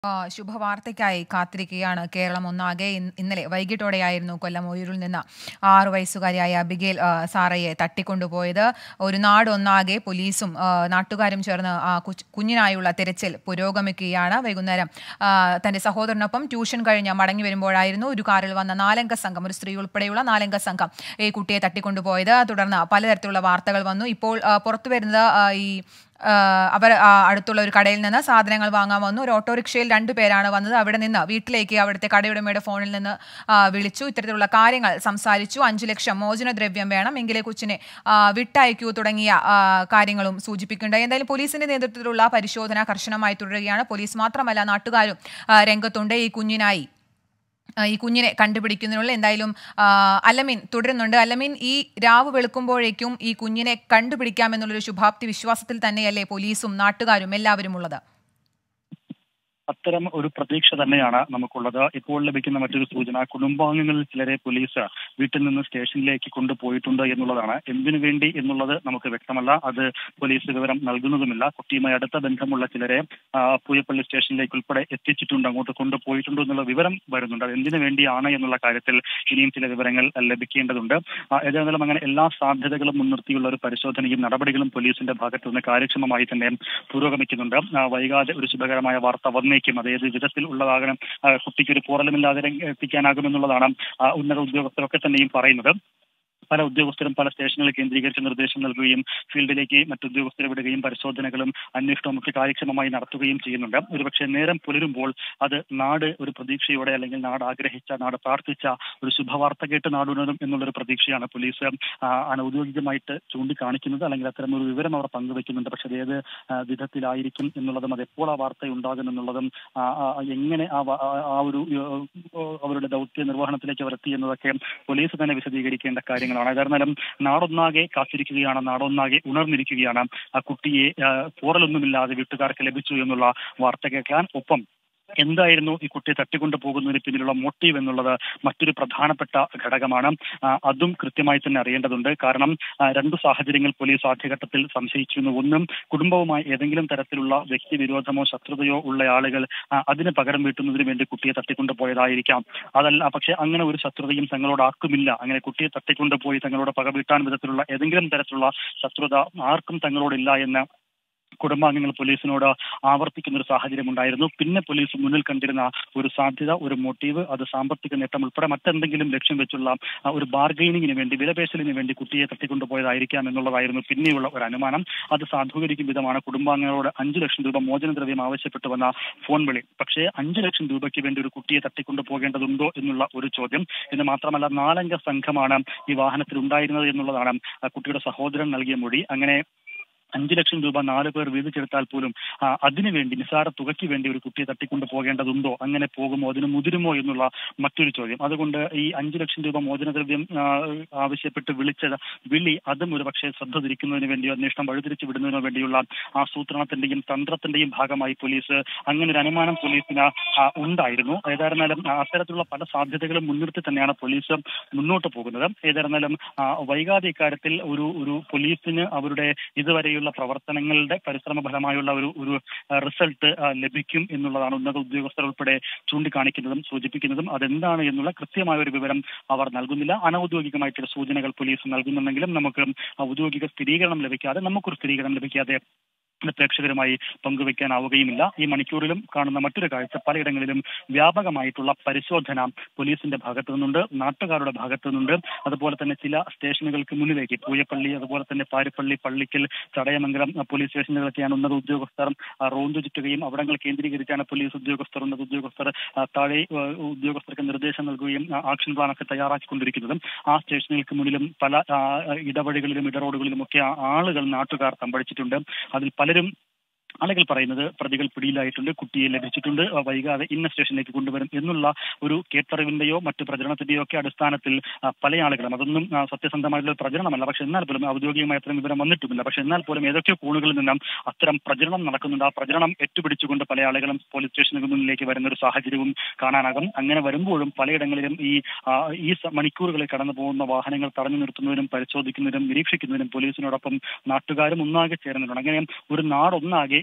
ആ, ശുഭവാർത്തയ്ക്കായി കാത്തിരിക്കുകയാണ് കേരളം ഒന്നാകെ ഇൻ- ഇന്നലെ വൈകിട്ടോടെയായിരുന്നു കൊല്ലം ഒയൂരിൽ നിന്ന് ആറു വയസ്സുകാരിയായ അബിഗേൽ ആ, സാറയെ തട്ടിക്കൊണ്ടുപോയത് ഒരു നാടൊന്നാകെ പോലീസും ആ, നാട്ടുകാരും ചേർന്ന് ആ കുച്ച്- കുഞ്ഞിനായുള്ള തിരച്ചിൽ പുരോഗമിക്കുകയാണ് വൈകുന്നേരം ആ, തന്റെ സഹോദരനൊപ്പം ട്യൂഷൻ കഴിഞ്ഞ് മടങ്ങി വരുമ്പോഴായിരുന്നു ഒരു കാറിൽ വന്ന നാലംഗ സംഘം ഒരു സ്ത്രീ ഉൾപ്പെടെയുള്ള നാലംഗ സംഘം ഈ കുട്ടിയെ തട്ടിക്കൊണ്ടുപോയത് തുടർന്ന് പലതരത്തിലുള്ള വാർത്തകൾ വന്നു ഇപ്പോൾ ആ, പുറത്തു വരുന്നത് ആ, ഈ ആ, അവർ ആ, അടുത്തുള്ള ഒരു കടയിൽ നിന്ന് സാധനങ്ങൾ വാങ്ങാൻ വന്നു ഒരു ഓട്ടോറിക്ഷയിൽ രണ്ടു പേരാണ് വന്നത് അവിടെ നിന്ന് വീട്ടിലേക്ക് അവിടുത്തെ കടയുടമയുടെ ഫോണിൽ നിന്ന് ആ, വിളിച്ചു ഇത്തരത്തിലുള്ള കാര്യങ്ങൾ സംസാരിച്ചു അഞ്ചു ലക്ഷം മോചനദ്രവ്യം വേണം എങ്കിലേ കൊച്ചിനെ ആ, വിട്ടയക്കൂ തുടങ്ങിയ ആ, കാര്യങ്ങളും സൂചിപ്പിക്കുന്നുണ്ട് എന്തായാലും പോലീസിന്റെ നേതൃത്വത്തിലുള്ള പരിശോധന കർശനമായി തുടരുകയാണ് പോലീസ് മാത്രമല്ല നാട്ടുകാരും ആ, രംഗത്തുണ്ട് ഈ കുഞ്ഞിനായി ആ, ഈ കുഞ്ഞിനെ കണ്ടുപിടിക്കുന്നതിനുള്ള എന്തായാലും ആ, അലമീൻ തുടരുന്നുണ്ട് അലമീൻ ഈ രാവ് വെളുക്കുമ്പോഴേക്കും ഈ കുഞ്ഞിനെ കണ്ടുപിടിക്കാമെന്നുള്ളൊരു ശുഭാപ്തി വിശ്വാസത്തിൽ തന്നെയല്ലേ പോലീസും നാട്ടുകാരും എല്ലാവരും ഉള്ളത് അത്തരം ഒരു പ്രതീക്ഷ തന്നെയാണ് നമുക്കുള്ളത് ഇപ്പോൾ ലഭിക്കുന്ന മറ്റൊരു സൂചന കുടുംബാംഗങ്ങളിൽ ചിലരെ പോലീസ് വീട്ടിൽ നിന്ന് സ്റ്റേഷനിലേക്ക് കൊണ്ടുപോയിട്ടുണ്ട് എന്നുള്ളതാണ് എന്തിനു വേണ്ടി എന്നുള്ളത് നമുക്ക് വ്യക്തമല്ല അത് പോലീസ് വിവരം നൽകുന്നതുമില്ല കുട്ടിയുമായി അടുത്ത ബന്ധമുള്ള ചിലരെ ആ, പൂയപ്പള്ളി സ്റ്റേഷനിലേക്ക് ഉൾപ്പെടെ എത്തിച്ചിട്ടുണ്ട് അങ്ങോട്ട് കൊണ്ടുപോയിട്ടുണ്ട് എന്നുള്ള വിവരം വരുന്നുണ്ട് അത് എന്തിനു വേണ്ടിയാണ് എന്നുള്ള കാര്യത്തിൽ ഇനിയും ചില വിവരങ്ങൾ ലഭിക്കേണ്ടതുണ്ട് ആ, ഏതായാലും അങ്ങനെ എല്ലാ സാധ്യതകളും മുൻനിർത്തിയുള്ള ഒരു പരിശോധനയും നടപടികളും പോലീസിന്റെ ഭാഗത്തു നിന്ന് കാര്യക്ഷമമായി തന്നെ പുരോഗമിക്കുന്നുണ്ട് ആ, വൈകാതെ ഒരു ശുഭകരമായ വാർത്ത വന്നേക്കും അത് ഏത് വിധത്തിൽ ഉള്ളതാകണം ആ, കുട്ടിക്ക് ഒരു പോറലുമില്ലാതെ രംഗ- എത്തിക്കാനാകുമെന്നുള്ളതാണ് ആ, ഉന്നത ഉദ്യോഗസ്ഥരൊക്കെ തന്നെയും പറയുന്നത് പല ഉദ്യോഗസ്ഥരും പല സ്റ്റേഷനുകൾ കേന്ദ്രീകരിച്ച് നിർദ്ദേശം നൽകുകയും ഫീൽഡിലേക്ക് മറ്റു ഉദ്യോഗസ്ഥരെ വിടുകയും പരിശോധനകളും അന്വേഷണവും ഒക്കെ കാര്യക്ഷമമായി നടത്തുകയും ചെയ്യുന്നുണ്ട് ഒരുപക്ഷെ നേരം പുലരുമ്പോൾ അത് നാട് ഒരു പ്രതീക്ഷയോടെ അല്ലെങ്കിൽ നാട് ആഗ്രഹിച്ച നാട് പ്രാർത്ഥിച്ച ഒരു ശുഭവാർത്ത കേട്ട് നാടുണരും എന്നുള്ളൊരു പ്രതീക്ഷയാണ് പോലീസ് ആ, അനൗദ്യോഗികമായിട്ട് ചൂണ്ടിക്കാണിക്കുന്നത് അല്ലെങ്കിൽ അത്തരം ഒരു വിവരം അവർ പങ്കുവെക്കുന്നുണ്ട് പക്ഷെ അത് ഏത് ആ, വിധത്തിലായിരിക്കും എന്നുള്ളതും അത് എപ്പോൾ ആ വാർത്ത ഉണ്ടാകും എന്നുള്ളതും ആ, ആ, എങ്ങനെ ആ വ- ആ- ആ ഒരു ഏഹ്, അവരുടെ ദൗത്യ നിർവഹണത്തിലേക്ക് അവർ എത്തി എന്നതൊക്കെ പോലീസ് തന്നെ വിശദീകരിക്കേണ്ട കാര്യങ്ങളാണ് ഏതായിരുന്നാലും നാടൊന്നാകെ കാത്തിരിക്കുകയാണ് നാടൊന്നാകെ ഉണർന്നിരിക്കുകയാണ് ആ കുട്ടിയെ ആ, പോറലൊന്നുമില്ലാതെ വീട്ടുകാർക്ക് ലഭിച്ചു എന്നുള്ള വാർത്ത കേൾക്കാൻ ഒപ്പം എന്തായിരുന്നു ഈ കുട്ടിയെ തട്ടിക്കൊണ്ടു പോകുന്നതിന് പിന്നിലുള്ള മോട്ടീവ് എന്നുള്ളത് മറ്റൊരു പ്രധാനപ്പെട്ട ഘടകമാണ് ആ, അതും കൃത്യമായി തന്നെ അറിയേണ്ടതുണ്ട് കാരണം ആ, രണ്ടു സാഹചര്യങ്ങൾ പോലീസ് ആദ്യഘട്ടത്തിൽ സംശയിച്ചിരുന്നു ഒന്നും കുടുംബവുമായി ഏതെങ്കിലും തരത്തിലുള്ള വ്യക്തിവിരോധമോ ശത്രുതയോ ഉള്ള ആളുകൾ ആ, അതിന് പകരം വീട്ടുന്നതിന് വേണ്ടി കുട്ടിയെ തട്ടിക്കൊണ്ടു പോയതായിരിക്കാം അതല്ല പക്ഷെ അങ്ങനെ ഒരു ശത്രുതയും തങ്ങളോടാക്കുമില്ല അങ്ങനെ കുട്ടിയെ തട്ടിക്കൊണ്ടുപോയി തങ്ങളോട് പക വീട്ടാൻ വിധത്തിലുള്ള ഏതെങ്കിലും തരത്തിലുള്ള ശത്രുത ആർക്കും തങ്ങളോടില്ല എന്ന് കുടുംബാംഗങ്ങൾ പോലീസിനോട് ആവർത്തിക്കുന്ന ഒരു സാഹചര്യം ഉണ്ടായിരുന്നു പിന്നെ പോലീസ് മുന്നിൽ കണ്ടിരുന്ന ഒരു സാധ്യത ഒരു മോട്ടീവ് അത് സാമ്പത്തിക നേട്ടം ഉൾപ്പെടെ മറ്റെന്തെങ്കിലും ലക്ഷ്യം വെച്ചുള്ള ആ, ഒരു ബാർഗൈനിങ്ങിന് വേണ്ടി വിലപേശലിന് വേണ്ടി കുട്ടിയെ തട്ടിക്കൊണ്ടുപോയതായിരിക്കാം എന്നുള്ളതായിരുന്നു പിന്നെയുള്ള ഒരു അനുമാനം അത് സാധൂകരിക്കും വിധമാണ് കുടുംബാംഗങ്ങളോട് അഞ്ചു ലക്ഷം രൂപ മോചനദ്രവ്യം ആവശ്യപ്പെട്ടു വന്ന ഫോൺ വിളി പക്ഷേ അഞ്ചു ലക്ഷം രൂപയ്ക്ക് വേണ്ടി ഒരു കുട്ടിയെ തട്ടിക്കൊണ്ടു പോകേണ്ടതുണ്ടോ എന്നുള്ള ഒരു ചോദ്യം എന്ന് മാത്രമല്ല നാലംഗ സംഘമാണ് ഈ വാഹനത്തിൽ ഉണ്ടായിരുന്നത് എന്നുള്ളതാണ് ആ, കുട്ടിയുടെ സഹോദരൻ നൽകിയ മൊഴി അങ്ങനെ അഞ്ചു ലക്ഷം രൂപ നാല് പേർ വീതിച്ചെടുത്താൽ പോലും ആ, അതിനുവേണ്ടി നിസ്സാര തുകയ്ക്ക് വേണ്ടി ഒരു കുട്ടിയെ തട്ടിക്കൊണ്ട് പോകേണ്ടതുണ്ടോ അങ്ങനെ പോകുമോ അതിന് മുതിരുമോ എന്നുള്ള മറ്റൊരു ചോദ്യം അതുകൊണ്ട് ഈ അഞ്ചു ലക്ഷം രൂപ മോചനദ്രവ്യം ആ, ആവശ്യപ്പെട്ട് വിളിച്ച വിളി അതും ഒരു പക്ഷേ ശ്രദ്ധ തിരിക്കുന്നതിന് വേണ്ടിയോ അന്വേഷണം വഴിതിരിച്ചു വിടുന്നതിനോ വേണ്ടിയുള്ള ആസൂത്രണത്തിന്റെയും തന്ത്രത്തിന്റെയും ഭാഗമായി പോലീസ് അങ്ങനെ ഒരു അനുമാനം പോലീസിന് ആ, ഉണ്ടായിരുന്നു ഏതായിരുന്നാലും ആ, അത്തരത്തിലുള്ള പല സാധ്യതകളും മുൻനിർത്തി തന്നെയാണ് പോലീസ് മുന്നോട്ട് പോകുന്നത് ഏതായിരുന്നാലും ആ, വൈകാതെ ഇക്കാര്യത്തിൽ ഒരു ഒരു പോലീസിന് അവരുടെ ഇതുവരെയുള്ള പ്രവർത്തനങ്ങളുടെ പരിശ്രമ ഫലമായുള്ള ഒരു ഒരു റിസൾട്ട് ലഭിക്കും എന്നുള്ളതാണ് ഉന്നത ഉദ്യോഗസ്ഥർ ഉൾപ്പെടെ ചൂണ്ടിക്കാണിക്കുന്നതും സൂചിപ്പിക്കുന്നതും അതെന്താണ് എന്നുള്ള കൃത്യമായ ഒരു വിവരം അവർ നൽകുന്നില്ല അനൌദ്യോഗികമായിട്ടുള്ള സൂചനകൾ പോലീസ് നൽകുന്നുണ്ടെങ്കിലും നമുക്ക് ഔദ്യോഗിക സ്ഥിരീകരണം ലഭിക്കാതെ നമുക്കൊരു സ്ഥിരീകരണം ലഭിക്കാതെ പ്രേക്ഷകരുമായി പങ്കുവെക്കാനാവുകയുമില്ല ഈ മണിക്കൂറിലും കാണുന്ന മറ്റൊരു കാഴ്ച പലയിടങ്ങളിലും വ്യാപകമായിട്ടുള്ള പരിശോധന പോലീസിന്റെ ഭാഗത്തു നിന്നുണ്ട് നാട്ടുകാരുടെ ഭാഗത്തു നിന്നുണ്ട് അതുപോലെ തന്നെ ചില സ്റ്റേഷനുകൾക്ക് മുന്നിലേക്ക് പൂയപ്പള്ളി അതുപോലെ തന്നെ പാരിപ്പള്ളി പള്ളിക്കൽ ചടയമംഗലം ആ, പോലീസ് സ്റ്റേഷനുകളൊക്കെയാണ് ഉന്നത ഉദ്യോഗസ്ഥർ ആ, റോന്തു ചുറ്റുകയും അവിടങ്ങൾ കേന്ദ്രീകരിച്ചാണ് പോലീസ് ഉദ്യോഗസ്ഥർ ഉന്നത ഉദ്യോഗസ്ഥർ ആ, താഴെ ആ, ഉദ്യോഗസ്ഥർക്ക് നിർദ്ദേശം നൽകുകയും ആ, ആക്ഷൻ പ്ലാനൊക്കെ തയ്യാറാക്കിക്കൊണ്ടിരിക്കുന്നതും ആ സ്റ്റേഷനുകൾക്ക് മുന്നിലും പല ആ, ഇടവഴികളിലും ഇടറോഡുകളിലും ഒക്കെ ആ ആളുകൾ നാട്ടുകാർ തമ്പടിച്ചിട്ടുണ്ട് അതിൽ പലരും ആളുകൾ പറയുന്നത് പ്രതികൾ പിടിയിലായിട്ടുണ്ട് കുട്ടിയെ ലഭിച്ചിട്ടുണ്ട് ആ, വൈകാതെ ഇന്ന സ്റ്റേഷനിലേക്ക് കൊണ്ടുവരും എന്നുള്ള ഒരു കേട്ടറിവിന്റെയോ മറ്റു പ്രചരണത്തിന്റെയോ ഒക്കെ അടിസ്ഥാനത്തിൽ ആ, പല ആളുകളും അതൊന്നും ആ, സത്യസന്ധമായിട്ടുള്ള ഒരു പ്രചരണമല്ല പക്ഷെ എന്നാൽ പോലും ഔദ്യോഗികമായ അത്തരം വിവരം വന്നിട്ടുമില്ല പക്ഷെ എന്നാൽ പോലും ഏതൊക്കെയോ കോണുകളിൽ നിന്നും അത്തരം പ്രചരണം നടക്കുന്നുണ്ട് ആ പ്രചരണം ഏറ്റുപിടിച്ചുകൊണ്ട് പല ആളുകളും പോലീസ് സ്റ്റേഷനുകൾ മുന്നിലേക്ക് വരുന്ന ഒരു സാഹചര്യവും കാണാനാകും അങ്ങനെ വരുമ്പോഴും പലയിടങ്ങളിലും ഈ ആ, ഈ സ- മണിക്കൂറുകളിൽ കടന്നു പോകുന്ന വാഹനങ്ങൾ തടഞ്ഞു നിർത്തുന്നതിനും പരിശോധിക്കുന്നതിനും നിരീക്ഷിക്കുന്നതിനും പോലീസിനോടൊപ്പം നാട്ടുകാരും ഒന്നാകെ ചേർന്നിട്ടുണ്ട് അങ്ങനെ ഒരു നാടൊന്നാകെ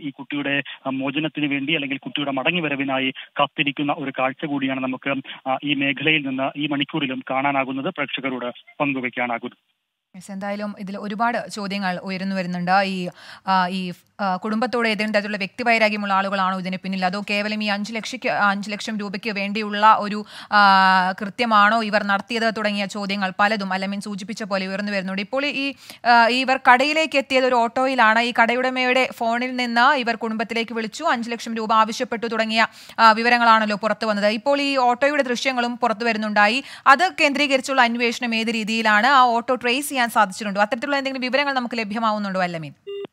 ഈ കുട്ടിയുടെ ആ, മോചനത്തിന് വേണ്ടി അല്ലെങ്കിൽ കുട്ടിയുടെ മടങ്ങിവരവിനായി കാത്തിരിക്കുന്ന ഒരു കാഴ്ച കൂടിയാണ് നമുക്ക് ആ, ഈ മേഖലയിൽ നിന്ന് ഈ മണിക്കൂറിലും കാണാനാകുന്നത് പ്രേക്ഷകരോട് പങ്കുവയ്ക്കാനാകുന്നത് യെസ്, എന്തായാലും ഇതിൽ ഒരുപാട് ചോദ്യങ്ങൾ ഉയർന്നു വരുന്നുണ്ട് ഈ ആ, ഈ ആ, കുടുംബത്തോട് ഏതെങ്കിലും തരത്തിലുള്ള വ്യക്തിവൈരാഗ്യമുള്ള ആളുകളാണോ ഇതിന് പിന്നിൽ അതോ കേവലം ഈ അഞ്ച് ലക്ഷയ്ക്ക് അഞ്ച് ലക്ഷം രൂപയ്ക്ക് വേണ്ടിയുള്ള ഒരു ആ, കൃത്യമാണോ ഇവർ നടത്തിയത് തുടങ്ങിയ ചോദ്യങ്ങൾ പലതും അല്ലമീൻ സൂചിപ്പിച്ച പോലെ ഉയർന്നു വരുന്നുണ്ട് ഇപ്പോൾ ഈ ആ, ഇവർ കടയിലേക്ക് എത്തിയത് ഒരു ഓട്ടോയിലാണ് ഈ കടയുടമയുടെ ഫോണിൽ നിന്ന് ഇവർ കുടുംബത്തിലേക്ക് വിളിച്ചു അഞ്ച് ലക്ഷം രൂപ ആവശ്യപ്പെട്ടു തുടങ്ങിയ ആ, വിവരങ്ങളാണല്ലോ പുറത്തു വന്നത് ഇപ്പോൾ ഈ ഓട്ടോയുടെ ദൃശ്യങ്ങളും പുറത്തു വരുന്നുണ്ടായി അത് കേന്ദ്രീകരിച്ചുള്ള അന്വേഷണം ഏത് രീതിയിലാണ് ആ ഓട്ടോ ട്രേസ് ചെയ്യാൻ സാധിച്ചിട്ടുണ്ടോ അത്തരത്തിലുള്ള എന്തെങ്കിലും വിവരങ്ങൾ നമുക്ക് ലഭ്യമാവുന്നുണ്ടോ അല്ലമീൻ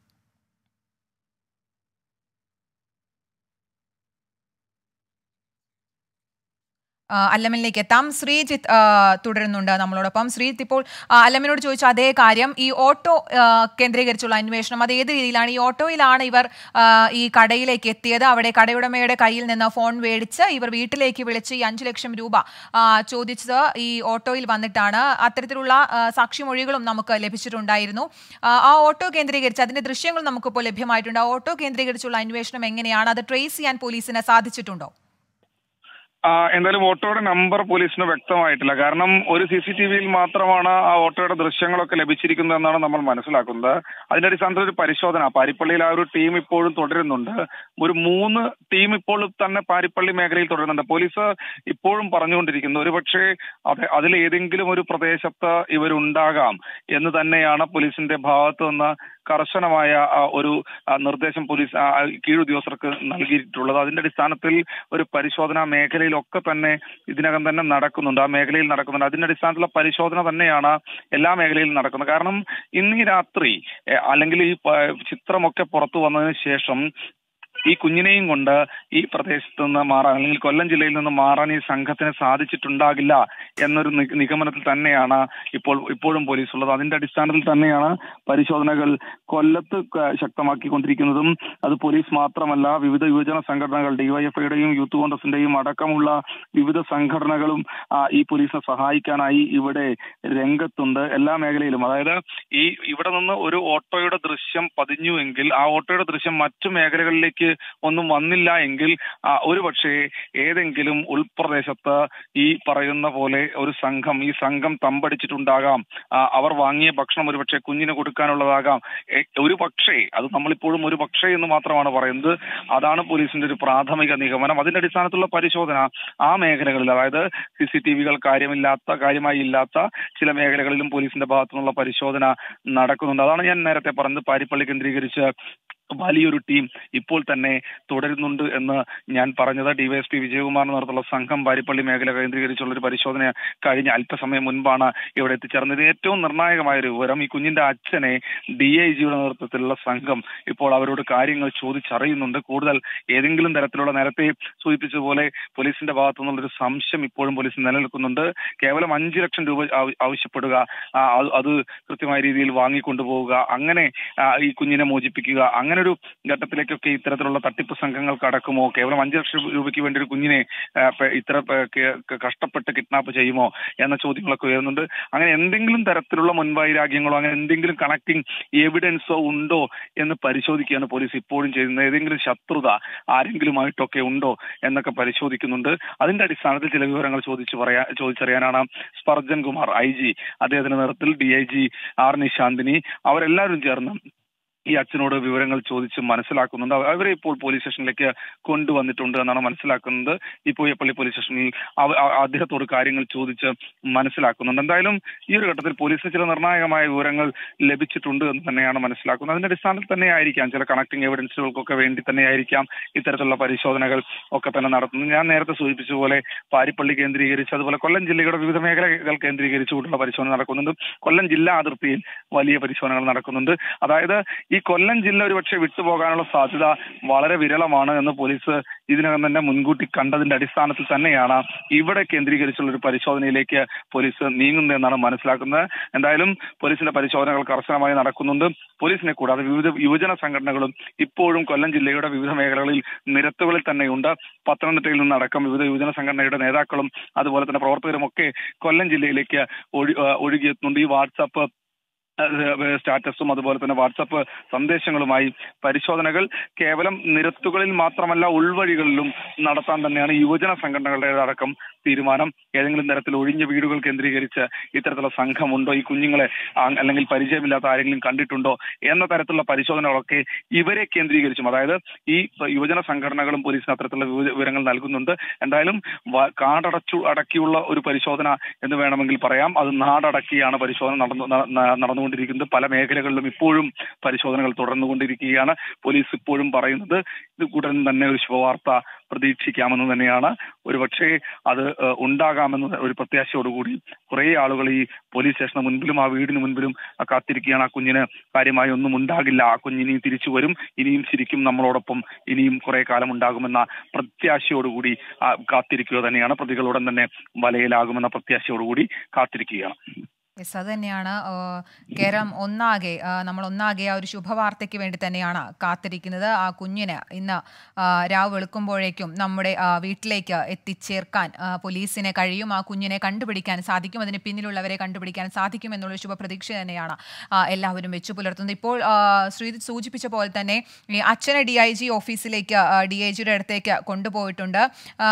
ആ, അല്ലമനിലേക്ക് എത്താം ശ്രീജിത്ത് ആ, തുടരുന്നുണ്ട് നമ്മളോടൊപ്പം ശ്രീജിത്ത് ഇപ്പോൾ ആ, അല്ലമനോട് ചോദിച്ച അതേ കാര്യം ഈ ഓട്ടോ ആ, കേന്ദ്രീകരിച്ചുള്ള അന്വേഷണം അത് ഏത് രീതിയിലാണ് ഈ ഓട്ടോയിലാണ് ഇവർ ആ, ഈ കടയിലേക്ക് എത്തിയത് അവിടെ കടയുടമയുടെ കയ്യിൽ നിന്ന് ഫോൺ മേടിച്ച് ഇവർ വീട്ടിലേക്ക് വിളിച്ച് ഈ അഞ്ചു ലക്ഷം രൂപ ആ, ചോദിച്ചത് ഈ ഓട്ടോയിൽ വന്നിട്ടാണ് അത്തരത്തിലുള്ള ആ, സാക്ഷിമൊഴികളും നമുക്ക് ലഭിച്ചിട്ടുണ്ടായിരുന്നു ആ, ആ ഓട്ടോ കേന്ദ്രീകരിച്ച് അതിന്റെ ദൃശ്യങ്ങൾ നമുക്കിപ്പോൾ ലഭ്യമായിട്ടുണ്ട് ആ ഓട്ടോ കേന്ദ്രീകരിച്ചുള്ള അന്വേഷണം എങ്ങനെയാണ് അത് ട്രേസ് ചെയ്യാൻ പോലീസിന് സാധിച്ചിട്ടുണ്ടോ ആ, എന്തായാലും ഓട്ടോയുടെ നമ്പർ പോലീസിന് വ്യക്തമായിട്ടില്ല കാരണം ഒരു സി സി ടി വിയിൽ മാത്രമാണ് ആ ഓട്ടോയുടെ ദൃശ്യങ്ങളൊക്കെ ലഭിച്ചിരിക്കുന്നത് എന്നാണ് നമ്മൾ മനസ്സിലാക്കുന്നത് അതിന്റെ അടിസ്ഥാനത്തിൽ ഒരു പരിശോധന പാരിപ്പള്ളിയിൽ ആ ഒരു ടീം ഇപ്പോഴും തുടരുന്നുണ്ട് ഒരു മൂന്ന് ടീം ഇപ്പോൾ തന്നെ പാരിപ്പള്ളി മേഖലയിൽ തുടരുന്നുണ്ട് പോലീസ് ഇപ്പോഴും പറഞ്ഞുകൊണ്ടിരിക്കുന്നു ഒരുപക്ഷെ അത് അതിൽ ഏതെങ്കിലും ഒരു പ്രദേശത്ത് ഇവരുണ്ടാകാം എന്ന് തന്നെയാണ് പോലീസിന്റെ ഭാഗത്ത് നിന്ന് കർശനമായ ആ, ഒരു ആ, നിർദ്ദേശം പോലീസ് ആ, കീഴുദ്യോഗസ്ഥർക്ക് നൽകിയിട്ടുള്ളത് അതിന്റെ അടിസ്ഥാനത്തിൽ ഒരു പരിശോധന മേഖലയിലൊക്കെ തന്നെ ഇതിനകം തന്നെ നടക്കുന്നുണ്ട് ആ മേഖലയിൽ നടക്കുന്നുണ്ട് അതിന്റെ അടിസ്ഥാനത്തിലുള്ള പരിശോധന തന്നെയാണ് എല്ലാ മേഖലയിലും നടക്കുന്നത് കാരണം ഇന്ന് ഈ രാത്രി എ, അല്ലെങ്കിൽ ഈ പ- ചിത്രമൊക്കെ പുറത്തു വന്നതിന് ശേഷം ഈ കുഞ്ഞിനെയും കൊണ്ട് ഈ പ്രദേശത്ത് നിന്ന് മാറാൻ അല്ലെങ്കിൽ കൊല്ലം ജില്ലയിൽ നിന്ന് മാറാൻ ഈ സംഘത്തിന് സാധിച്ചിട്ടുണ്ടാകില്ല എന്നൊരു നി- നിഗമനത്തിൽ തന്നെയാണ് ഇപ്പോൾ ഇപ്പോഴും പോലീസ് ഉള്ളത് അതിന്റെ അടിസ്ഥാനത്തിൽ തന്നെയാണ് പരിശോധനകൾ കൊല്ലത്ത് ക- ശക്തമാക്കിക്കൊണ്ടിരിക്കുന്നതും അത് പോലീസ് മാത്രമല്ല വിവിധ യുവജന സംഘടനകൾ ഡിവൈഎഫ്ഐയുടെയും യൂത്ത് കോൺഗ്രസിന്റെയും അടക്കമുള്ള വിവിധ സംഘടനകളും ആ, ഈ പോലീസിനെ സഹായിക്കാനായി ഇവിടെ രംഗത്തുണ്ട് എല്ലാ മേഖലയിലും അതായത് ഈ ഇവിടെ നിന്ന് ഒരു ഓട്ടോയുടെ ദൃശ്യം പതിഞ്ഞുവെങ്കിൽ ആ ഓട്ടോയുടെ ദൃശ്യം മറ്റു മേഖലകളിലേക്ക് ഒന്നും വന്നില്ല എങ്കിൽ ആ, ഒരുപക്ഷേ ഏതെങ്കിലും ഉൾപ്രദേശത്ത് ഈ പറയുന്ന പോലെ ഒരു സംഘം ഈ സംഘം തമ്പടിച്ചിട്ടുണ്ടാകാം ആ, അവർ വാങ്ങിയ ഭക്ഷണം ഒരുപക്ഷെ കുഞ്ഞിന് കൊടുക്കാനുള്ളതാകാം എ- ഒരു പക്ഷേ അത് നമ്മളിപ്പോഴും ഒരു പക്ഷേ എന്ന് മാത്രമാണ് പറയുന്നത് അതാണ് പോലീസിന്റെ ഒരു പ്രാഥമിക നിഗമനം അതിന്റെ അടിസ്ഥാനത്തിലുള്ള പരിശോധന ആ മേഖലകളിൽ അതായത് സി സി ടി വികൾ കാര്യമില്ലാത്ത കാര്യമായി ഇല്ലാത്ത ചില മേഖലകളിലും പോലീസിന്റെ ഭാഗത്തു നിന്നുള്ള പരിശോധന നടക്കുന്നുണ്ട് അതാണ് ഞാൻ നേരത്തെ പറഞ്ഞത് പാരിപ്പള്ളി കേന്ദ്രീകരിച്ച് വലിയൊരു ടീം ഇപ്പോൾ തന്നെ തുടരുന്നുണ്ട് എന്ന് ഞാൻ പറഞ്ഞത് ഡിവൈഎസ്പി വിജയകുമാറിന് നേതൃത്വമുള്ള സംഘം പാരിപ്പള്ളി മേഖല കേന്ദ്രീകരിച്ചുള്ള ഒരു പരിശോധന കഴിഞ്ഞ അല്പസമയം മുൻപാണ് ഇവിടെ എത്തിച്ചേർന്നത് ഇത് ഏറ്റവും നിർണായകമായ ഒരു വിവരം ഈ കുഞ്ഞിന്റെ അച്ഛനെ ഡി ഐ ജിയുടെ നേതൃത്വത്തിലുള്ള സംഘം ഇപ്പോൾ അവരോട് കാര്യങ്ങൾ ചോദിച്ചറിയുന്നുണ്ട് കൂടുതൽ ഏതെങ്കിലും തരത്തിലുള്ള നേരത്തെ സൂചിപ്പിച്ചതുപോലെ പോലീസിന്റെ ഭാഗത്തു നിന്നുള്ളൊരു സംശയം ഇപ്പോഴും പോലീസ് നിലനിൽക്കുന്നുണ്ട് കേവലം അഞ്ചു ലക്ഷം രൂപ ആവ- ആവശ്യപ്പെടുക ആ, അത് അത് കൃത്യമായ രീതിയിൽ വാങ്ങിക്കൊണ്ടുപോവുക അങ്ങനെ ആ, ഈ കുഞ്ഞിനെ മോചിപ്പിക്കുക അങ്ങനെ ഒരു ഘട്ടത്തിലേക്കൊക്കെ ഇത്തരത്തിലുള്ള തട്ടിപ്പ് സംഘങ്ങൾ കടക്കുമോ കേവലം അഞ്ചു ലക്ഷം രൂപയ്ക്ക് വേണ്ടി ഒരു കുഞ്ഞിനെ ആ, പ- ഇത്ര പ- കെ- ക- കഷ്ടപ്പെട്ട് കിഡ്നാപ്പ് ചെയ്യുമോ എന്ന ചോദ്യങ്ങളൊക്കെ ഉയരുന്നുണ്ട് അങ്ങനെ എന്തെങ്കിലും തരത്തിലുള്ള മുൻവൈരാഗ്യങ്ങളോ അങ്ങനെ എന്തെങ്കിലും കണക്ടിങ് എവിഡൻസോ ഉണ്ടോ എന്ന് പരിശോധിക്കുകയാണ് പോലീസ് ഇപ്പോഴും ചെയ്യുന്നത് ഏതെങ്കിലും ശത്രുത ആരെങ്കിലുമായിട്ടൊക്കെ ഉണ്ടോ എന്നൊക്കെ പരിശോധിക്കുന്നുണ്ട് അതിന്റെ അടിസ്ഥാനത്തിൽ ചില വിവരങ്ങൾ ചോദിച്ചു പറയാ ചോദിച്ചറിയാനാണ് സ്പർജൻ കുമാർ ഐ ജി അദ്ദേഹത്തിന്റെ നേതൃത്വത്തിൽ D I G R Nishanthini അവരെല്ലാവരും ചേർന്ന് ഈ അച്ഛനോട് വിവരങ്ങൾ ചോദിച്ച് മനസ്സിലാക്കുന്നുണ്ട് അവ- അവരെ ഇപ്പോൾ പോലീസ് സ്റ്റേഷനിലേക്ക് കൊണ്ടുവന്നിട്ടുണ്ട് എന്നാണ് മനസ്സിലാക്കുന്നത് ഈ പൂയപ്പള്ളി പോലീസ് സ്റ്റേഷനിൽ അവ- അ- അദ്ദേഹത്തോട് കാര്യങ്ങൾ ചോദിച്ച് മനസ്സിലാക്കുന്നുണ്ട് എന്തായാലും ഈ ഒരു ഘട്ടത്തിൽ പോലീസിന് ചില നിർണായകമായ വിവരങ്ങൾ ലഭിച്ചിട്ടുണ്ട് എന്ന് തന്നെയാണ് മനസ്സിലാക്കുന്നത് അതിന്റെ അടിസ്ഥാനത്തിൽ തന്നെ ആയിരിക്കാം ചില കണക്ടിംഗ് എവിഡൻസുകൾക്കൊക്കെ വേണ്ടി തന്നെയായിരിക്കാം ഇത്തരത്തിലുള്ള പരിശോധനകൾ ഒക്കെ തന്നെ നടത്തുന്നത് ഞാൻ നേരത്തെ സൂചിപ്പിച്ച പോലെ പാരിപ്പള്ളി കേന്ദ്രീകരിച്ച് അതുപോലെ കൊല്ലം ജില്ലയുടെ വിവിധ മേഖലകൾ കേന്ദ്രീകരിച്ചുകൊണ്ടുള്ള പരിശോധന നടക്കുന്നുണ്ട് കൊല്ലം ജില്ലാ അതിർത്തിയിൽ വലിയ പരിശോധനകൾ നടക്കുന്നുണ്ട് അതായത് ഈ കൊല്ലം ജില്ല ഒരുപക്ഷെ വിട്ടുപോകാനുള്ള സാധ്യത വളരെ വിരളമാണ് എന്ന് പോലീസ് ഇതിനകം തന്നെ മുൻകൂട്ടി കണ്ടതിന്റെ അടിസ്ഥാനത്തിൽ തന്നെയാണ് ഇവിടെ കേന്ദ്രീകരിച്ചുള്ള ഒരു പരിശോധനയിലേക്ക് പോലീസ് നീങ്ങുന്നതെന്നാണ് മനസ്സിലാക്കുന്നത് എന്തായാലും പോലീസിന്റെ പരിശോധനകൾ കർശനമായി നടക്കുന്നുണ്ട് പോലീസിനെ കൂടാതെ വിവിധ യുവജന സംഘടനകളും ഇപ്പോഴും കൊല്ലം ജില്ലയുടെ വിവിധ മേഖലകളിൽ നിരത്തുകളിൽ തന്നെയുണ്ട് പത്തനംതിട്ടയിൽ നിന്നടക്കം വിവിധ യുവജന സംഘടനയുടെ നേതാക്കളും അതുപോലെ തന്നെ പ്രവർത്തകരും ഒക്കെ കൊല്ലം ജില്ലയിലേക്ക് ഒഴി- ആ, ഒഴുകിയെത്തുന്നുണ്ട് ഈ വാട്സാപ്പ് ഏഹ് സ്റ്റാറ്റസും അതുപോലെ തന്നെ വാട്സപ്പ് സന്ദേശങ്ങളുമായി പരിശോധനകൾ കേവലം നിരത്തുകളിൽ മാത്രമല്ല ഉൾവഴികളിലും നടത്താൻ തന്നെയാണ് യുവജന സംഘടനകളുടെ അടക്കം തീരുമാനം ഏതെങ്കിലും തരത്തിൽ ഒഴിഞ്ഞ വീടുകൾ കേന്ദ്രീകരിച്ച് ഇത്തരത്തിലുള്ള സംഘമുണ്ടോ ഈ കുഞ്ഞുങ്ങളെ ആ- അല്ലെങ്കിൽ പരിചയമില്ലാത്ത ആരെങ്കിലും കണ്ടിട്ടുണ്ടോ എന്ന തരത്തിലുള്ള പരിശോധനകളൊക്കെ ഇവരെ കേന്ദ്രീകരിച്ചും അതായത് ഈ യുവജന സംഘടനകളും പോലീസിന് അത്തരത്തിലുള്ള വിവ- വിവരങ്ങൾ നൽകുന്നുണ്ട് എന്തായാലും വ- കാടടച്ചു അടക്കിയുള്ള ഒരു പരിശോധന എന്ന് വേണമെങ്കിൽ പറയാം അത് നാടടക്കിയാണ് പരിശോധന നടന്നു ന- ന- നടന്നുകൊണ്ടിരിക്കുന്നത് പല മേഖലകളിലും ഇപ്പോഴും പരിശോധനകൾ തുടർന്നുകൊണ്ടിരിക്കുകയാണ് പോലീസ് ഇപ്പോഴും പറയുന്നത് ഇത് ഉടൻ തന്നെ ഒരു ശുഭവാർത്ത പ്രതീക്ഷിക്കാമെന്ന് തന്നെയാണ് ഒരുപക്ഷെ അത് ഏഹ്, ഉണ്ടാകാമെന്ന് ഒരു പ്രത്യാശയോടുകൂടി കുറേ ആളുകൾ ഈ പോലീസ് സ്റ്റേഷന് മുൻപിലും ആ വീടിന് മുൻപിലും ആ കാത്തിരിക്കുകയാണ് ആ കുഞ്ഞിന് കാര്യമായി ഒന്നും ഉണ്ടാകില്ല ആ കുഞ്ഞിനി തിരിച്ചു വരും ഇനിയും ശരിക്കും നമ്മളോടൊപ്പം ഇനിയും കുറെ കാലം ഉണ്ടാകുമെന്ന പ്രത്യാശയോടുകൂടി ആ, കാത്തിരിക്കുക തന്നെയാണ് പ്രതികളുടൻ തന്നെ വലയിലാകുമെന്ന പ്രത്യാശയോടുകൂടി കാത്തിരിക്കുകയാണ് യെസ് അത് തന്നെയാണ് ആ, കേരളം ഒന്നാകെ ആ, നമ്മൾ ഒന്നാകെ ആ ഒരു ശുഭവാർത്തയ്ക്ക് വേണ്ടി തന്നെയാണ് കാത്തിരിക്കുന്നത് ആ കുഞ്ഞിന് ഇന്ന് ആ, രാവ് വെളുക്കുമ്പോഴേക്കും നമ്മുടെ ആ, വീട്ടിലേക്ക് എത്തിച്ചേർക്കാൻ ആ, പോലീസിന് കഴിയും ആ കുഞ്ഞിനെ കണ്ടുപിടിക്കാൻ സാധിക്കും അതിന് പിന്നിലുള്ളവരെ കണ്ടുപിടിക്കാൻ സാധിക്കും എന്നുള്ള ശുഭപ്രതീക്ഷ തന്നെയാണ് ആ, എല്ലാവരും വെച്ചു പുലർത്തുന്നത് ഇപ്പോൾ ആ, ശ്രീജിത്ത് സൂചിപ്പിച്ച പോലെ തന്നെ ഈ അച്ഛനെ ഡി ഐ ജി ഓഫീസിലേക്ക് ഡി ഐ ജിയുടെ അടുത്തേക്ക് കൊണ്ടുപോയിട്ടുണ്ട് ആ,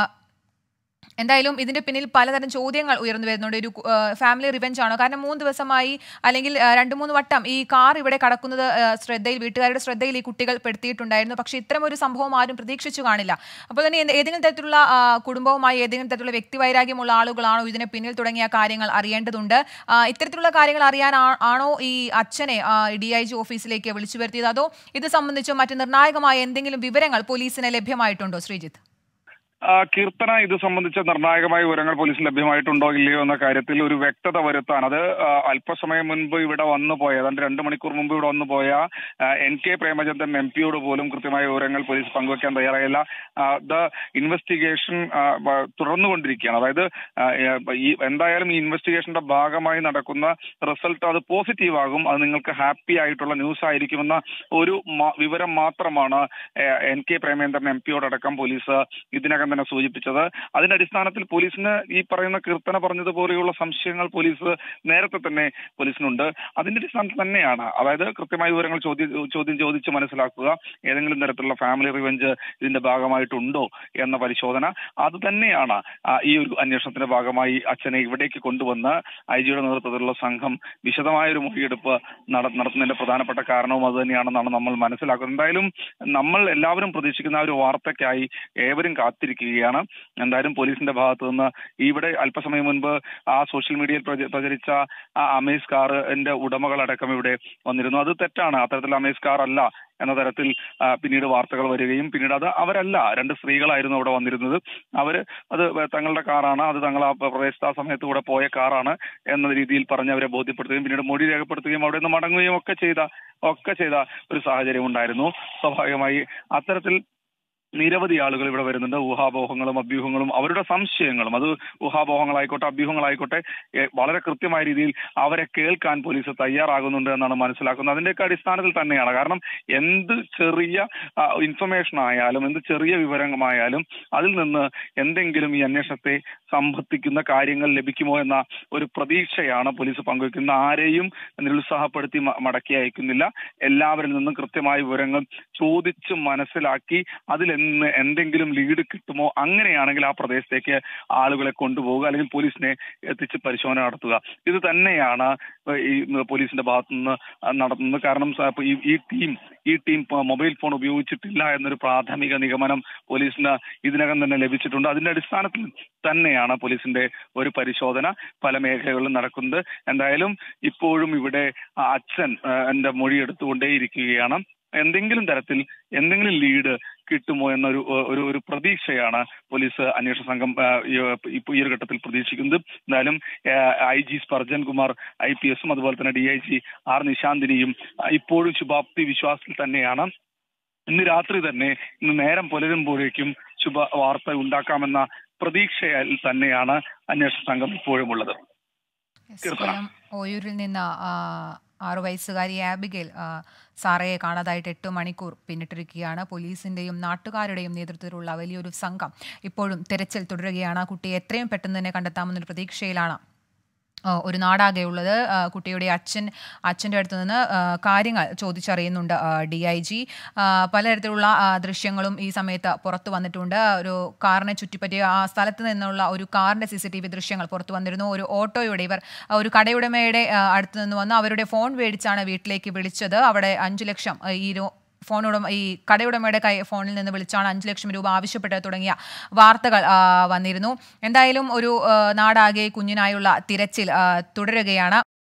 എന്തായാലും ഇതിന്റെ പിന്നിൽ പലതരം ചോദ്യങ്ങൾ ഉയർന്നു വരുന്നുണ്ട് ഒരു ഫാമിലി റിവെഞ്ച് ആണോ കാരണം മൂന്ന് ദിവസമായി അല്ലെങ്കിൽ ആ, രണ്ട് മൂന്ന് വട്ടം ഈ കാർ ഇവിടെ കടക്കുന്നത് ആ, ശ്രദ്ധയിൽ വീട്ടുകാരുടെ ശ്രദ്ധയിൽ ഈ കുട്ടികൾ പെടുത്തിയിട്ടുണ്ടായിരുന്നു പക്ഷേ ഇത്തരം ഒരു സംഭവം ആരും പ്രതീക്ഷിച്ചു കാണില്ല അപ്പോൾ തന്നെ എന്ത് ഏതെങ്കിലും തരത്തിലുള്ള ആ, കുടുംബവുമായി ഏതെങ്കിലും തരത്തിലുള്ള വ്യക്തിവൈരാഗ്യമുള്ള ആളുകളാണോ ഇതിന് പിന്നിൽ തുടങ്ങിയ കാര്യങ്ങൾ അറിയേണ്ടതുണ്ട് ആ, ഇത്തരത്തിലുള്ള കാര്യങ്ങൾ അറിയാൻ ആ- ആണോ ഈ അച്ഛനെ ഡി ഐ ജി ഓഫീസിലേക്ക് വിളിച്ചു വരുത്തിയത് അതോ ഇത് സംബന്ധിച്ചോ മറ്റ് നിർണായകമായ എന്തെങ്കിലും വിവരങ്ങൾ പോലീസിന് ലഭ്യമായിട്ടുണ്ടോ ശ്രീജിത്ത് ആ, കീർത്തന ഇത് സംബന്ധിച്ച നിർണായകമായ വിവരങ്ങൾ പോലീസിന് ലഭ്യമായിട്ടുണ്ടോ ഇല്ലയോ എന്ന കാര്യത്തിൽ ഒരു വ്യക്തത വരുത്താൻ അത് ആ, അല്പസമയം മുൻപ് ഇവിടെ വന്നു പോയ ഏതാണ്ട് രണ്ട് മണിക്കൂർ മുമ്പ് ഇവിടെ വന്നു പോയ ആ, എൻ കെ പ്രേമചന്ദ്രൻ എം പിയോട് പോലും കൃത്യമായ വിവരങ്ങൾ പോലീസ് പങ്കുവയ്ക്കാൻ തയ്യാറായില്ല ദ ഇൻവെസ്റ്റിഗേഷൻ തുടർന്നുകൊണ്ടിരിക്കുകയാണ് അതായത് ആ, ഈ എന്തായാലും ഈ ഇൻവെസ്റ്റിഗേഷന്റെ ഭാഗമായി നടക്കുന്ന റിസൾട്ട് അത് പോസിറ്റീവ് ആകും അത് നിങ്ങൾക്ക് ഹാപ്പി ആയിട്ടുള്ള ന്യൂസ് ആയിരിക്കുമെന്ന ഒരു മ- വിവരം മാത്രമാണ് ഏഹ്, എൻ കെ പ്രേമേന്ദ്രൻ എം പിയോടക്കം പോലീസ് ഇതിനകം തന്നെ സൂചിപ്പിച്ചത് അതിന്റെ അടിസ്ഥാനത്തിൽ പോലീസിന് ഈ പറയുന്ന കീർത്തന പറഞ്ഞതുപോലെയുള്ള സംശയങ്ങൾ പോലീസ് നേരത്തെ തന്നെ പോലീസിനുണ്ട് അതിന്റെ അടിസ്ഥാനത്തിൽ തന്നെയാണ് അതായത് കൃത്യമായ വിവരങ്ങൾ ചോദ്യം ചോദ്യം ചോദിച്ച് മനസ്സിലാക്കുക ഏതെങ്കിലും തരത്തിലുള്ള ഫാമിലി റിവെഞ്ച് ഇതിന്റെ ഭാഗമായിട്ടുണ്ടോ എന്ന പരിശോധന അത് തന്നെയാണ് ആ, ഈ ഒരു അന്വേഷണത്തിന്റെ ഭാഗമായി അച്ഛനെ ഇവിടേക്ക് കൊണ്ടുവന്ന് ഐ ജിയുടെ നേതൃത്വത്തിലുള്ള സംഘം വിശദമായ ഒരു മൊഴിയെടുപ്പ് നട- നടത്തുന്നതിന്റെ പ്രധാനപ്പെട്ട കാരണവും അത് തന്നെയാണെന്നാണ് നമ്മൾ മനസ്സിലാക്കുന്നത് എന്തായാലും നമ്മൾ എല്ലാവരും പ്രതീക്ഷിക്കുന്ന ആ ഒരു വാർത്തയ്ക്കായി ഏവരും കാത്തിരിക്കുകയാണ് എന്തായാലും പോലീസിന്റെ ഭാഗത്തു നിന്ന് ഇവിടെ അല്പസമയം മുൻപ് ആ സോഷ്യൽ മീഡിയയിൽ പ്രച- പ്രചരിച്ച ആ അമേസ് കാറിന്റെ ഉടമകളടക്കം ഇവിടെ വന്നിരുന്നു അത് തെറ്റാണ് അത്തരത്തിൽ അമേസ് കാർ അല്ല എന്ന തരത്തിൽ ആ, പിന്നീട് വാർത്തകൾ വരികയും പിന്നീട് അത് അവരല്ല രണ്ട് സ്ത്രീകളായിരുന്നു അവിടെ വന്നിരുന്നത് അവര് അത് തങ്ങളുടെ കാറാണ് അത് തങ്ങൾ ആ പ്രദേശത്ത് ആ സമയത്ത് കൂടെ പോയ കാറാണ് എന്ന രീതിയിൽ പറഞ്ഞ് അവരെ ബോധ്യപ്പെടുത്തുകയും പിന്നീട് മൊഴി രേഖപ്പെടുത്തുകയും അവിടെ നിന്ന് മടങ്ങുകയും ഒക്കെ ചെയ്ത ഒക്കെ ചെയ്ത ഒരു സാഹചര്യം ഉണ്ടായിരുന്നു സ്വാഭാവികമായി അത്തരത്തിൽ നിരവധി ആളുകൾ ഇവിടെ വരുന്നുണ്ട് ഊഹാപോഹങ്ങളും അഭ്യൂഹങ്ങളും അവരുടെ സംശയങ്ങളും അത് ഊഹാപോഹങ്ങളായിക്കോട്ടെ അഭ്യൂഹങ്ങളായിക്കോട്ടെ എ, വളരെ കൃത്യമായ രീതിയിൽ അവരെ കേൾക്കാൻ പോലീസ് തയ്യാറാകുന്നുണ്ട് എന്നാണ് മനസ്സിലാക്കുന്നത് അതിന്റെയൊക്കെ അടിസ്ഥാനത്തിൽ തന്നെയാണ് കാരണം എന്ത് ചെറിയ ഇൻഫർമേഷൻ ആയാലും എന്ത് ചെറിയ വിവരമായാലും അതിൽ നിന്ന് എന്തെങ്കിലും ഈ അന്വേഷണത്തെ സംബന്ധിക്കുന്ന കാര്യങ്ങൾ ലഭിക്കുമോ എന്ന ഒരു പ്രതീക്ഷയാണ് പോലീസ് പങ്കുവെക്കുന്ന ആരെയും നിരുത്സാഹപ്പെടുത്തി മ- മടക്കി അയക്കുന്നില്ല എല്ലാവരിൽ നിന്നും കൃത്യമായ വിവരങ്ങൾ ചോദിച്ച് മനസ്സിലാക്കി അതിലെന്ന് എന്തെങ്കിലും ലീഡ് കിട്ടുമോ അങ്ങനെയാണെങ്കിൽ ആ പ്രദേശത്തേക്ക് ആളുകളെ കൊണ്ടുപോവുക അല്ലെങ്കിൽ പോലീസിനെ എത്തിച്ച് പരിശോധന നടത്തുക ഇത് തന്നെയാണ് ഈ പോലീസിന്റെ ഭാഗത്തു നിന്ന് നടത്തുന്നത് കാരണം സ- ഇപ്പൊ ഈ- ഈ ടീം ഈ ടീം ഇപ്പൊ മൊബൈൽ ഫോൺ ഉപയോഗിച്ചിട്ടില്ല എന്നൊരു പ്രാഥമിക നിഗമനം പോലീസിന് ഇതിനകം തന്നെ ലഭിച്ചിട്ടുണ്ട് അതിന്റെ അടിസ്ഥാനത്തിൽ തന്നെയാണ് പോലീസിന്റെ ഒരു പരിശോധന പല മേഖലകളിലും നടക്കുന്നത് എന്തായാലും ഇപ്പോഴും ഇവിടെ ആ അച്ഛൻ ആ, എന്റെ മൊഴി എടുത്തുകൊണ്ടേയിരിക്കുകയാണ് എന്തെങ്കിലും തരത്തിൽ എന്തെങ്കിലും ലീഡ് കിട്ടുമോ എന്നൊരു ഒരു ഒരു പ്രതീക്ഷയാണ് പോലീസ് അന്വേഷണ സംഘം ആ, ഈ, ഇപ്പൊ ഈ ഒരു ഘട്ടത്തിൽ പ്രതീക്ഷിക്കുന്നത് എന്തായാലും I G Sparjan Kumar I P എസും അതുപോലെ തന്നെ ഡി ഐ ജി ആർ നിശാന്തിനിയും ആ, ഇപ്പോഴും ശുഭാപ്തി വിശ്വാസത്തിൽ തന്നെയാണ് ഇന്ന് രാത്രി തന്നെ ഇന്ന് നേരം പുലരുമ്പോഴേക്കും ശുഭ വാർത്ത ഉണ്ടാക്കാമെന്ന പ്രതീക്ഷയിൽ തന്നെയാണ് അന്വേഷണ സംഘം ഇപ്പോഴും ഉള്ളത് Yes, കീർത്തന. കൊല്ലം ഓയൂരിൽ നിന്ന് ആ, ആറു വയസ്സുകാരി ആബിഗേൽ ആ, സാറയെ കാണാതായിട്ട് എട്ട് മണിക്കൂർ പിന്നിട്ടിരിക്കുകയാണ് പോലീസിന്റെയും നാട്ടുകാരുടെയും നേതൃത്വത്തിലുള്ള വലിയൊരു സംഘം ഇപ്പോഴും തെരച്ചിൽ തുടരുകയാണ് ആ കുട്ടിയെ എത്രയും പെട്ടെന്ന് തന്നെ കണ്ടെത്താമെന്നൊരു പ്രതീക്ഷയിലാണ് ആ, ഒരു നാടാകെയുള്ളത് ആ, കുട്ടിയുടെ അച്ഛൻ അച്ഛൻ്റെ അടുത്ത് നിന്ന് ആ, കാര്യങ്ങൾ ചോദിച്ചറിയുന്നുണ്ട് ഡി ഐ ജി പലതരത്തിലുള്ള ആ, ദൃശ്യങ്ങളും ഈ സമയത്ത് പുറത്തു വന്നിട്ടുണ്ട് ഒരു കാറിനെ ചുറ്റിപ്പറ്റിയ ആ സ്ഥലത്ത് നിന്നുള്ള ഒരു കാറിന്റെ സി സി ടി വി ദൃശ്യങ്ങൾ പുറത്തു വന്നിരുന്നു ഒരു ഓട്ടോയുടെ ഇവർ ആ, ഒരു കടയുടമയുടെ ആ, അടുത്ത് നിന്ന് വന്ന് അവരുടെ ഫോൺ മേടിച്ചാണ് വീട്ടിലേക്ക് വിളിച്ചത് അവിടെ അഞ്ചു ലക്ഷം ആ, ഈ രോ- ഫോൺ ഉടമ ഈ കടയുടമയുടെ കൈ ഫോണിൽ നിന്ന് വിളിച്ചാണ് അഞ്ച് ലക്ഷം രൂപ ആവശ്യപ്പെട്ടത് തുടങ്ങിയ വാർത്തകൾ ആ, വന്നിരുന്നു എന്തായാലും ഒരു ആ, നാടാകെ കുഞ്ഞിനായുള്ള തിരച്ചിൽ ആ, തുടരുകയാണ്